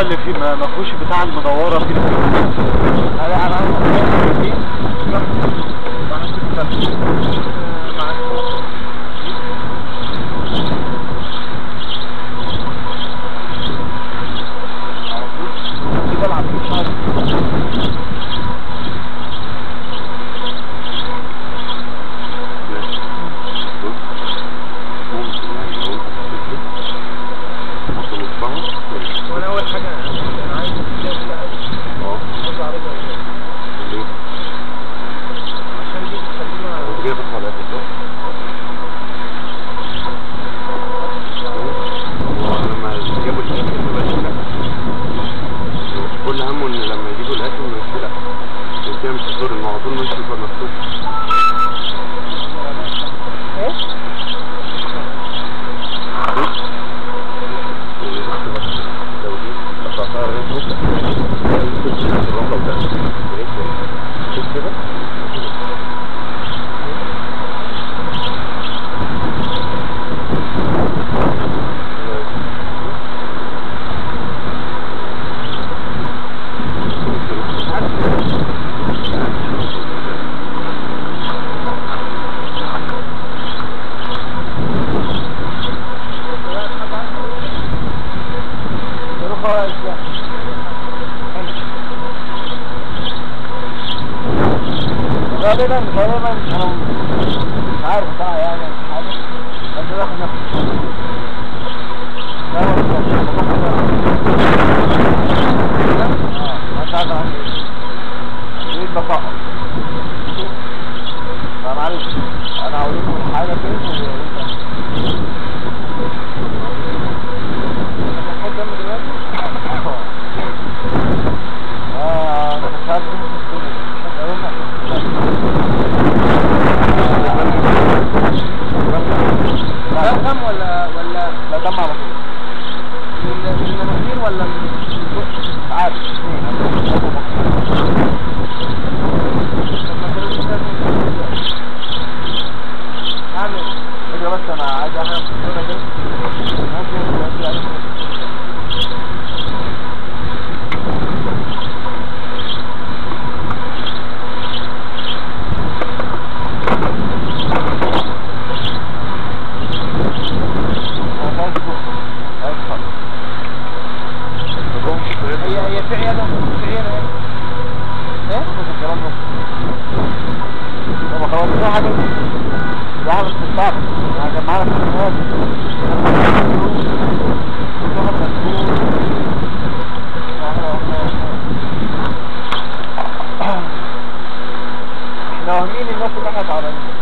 اللي فيه ما ما فيهوش بتاع المدوره في انا انا وانا اول حاجه انا عايز عايز اعرضها عشان دي بتخلينا كل همه ان لما يجيبوا الاكل ما يشيلها وكده مش هتضر انه على طول ماشي يبقى مكتوب ايه نروح ورا الاسلام غالبا غالبا انا مش عارف بقى يعني مش حاجه بس باخد نفسي لا هو مش اه مش عارف عندي ايه يريد بقاء فمعلش انا هقول لكم حاجه كده وانت هتحب جنب دلوقتي؟ اه انا مش عارف ايه مش هتقوم لا دم ولا ولا لا دم على طول من من المناخير ولا من مش عارف اعمل اجي بس انا عايز اعمل صوره كده ممكن يبقى في أي هي هي في عيادة في عيادة ايه؟ الكلام ده طب خلاص في حاجة في حاجة في الصعب يعني كان معانا في الناس احنا واهمين الناس اللي احنا تعبانين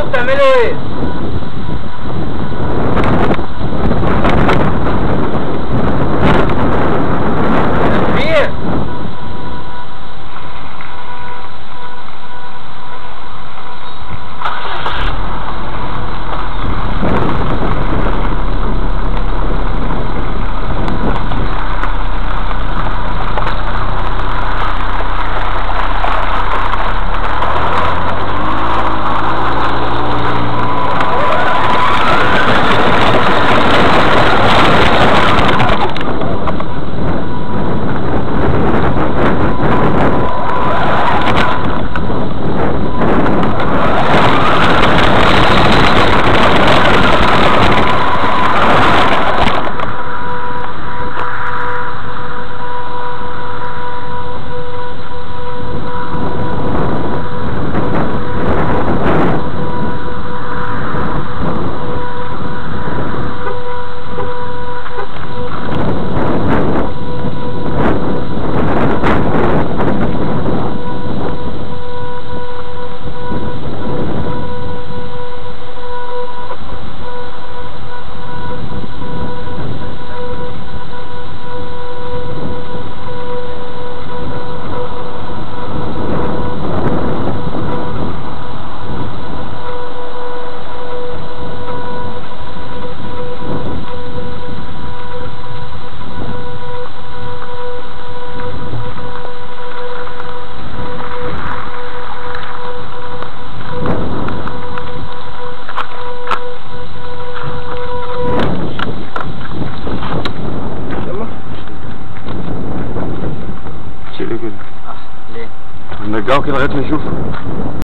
بتعملوا ايه؟ يا كبير شيله كده اه ليه؟ نرجعه كده لغايه ما نشوف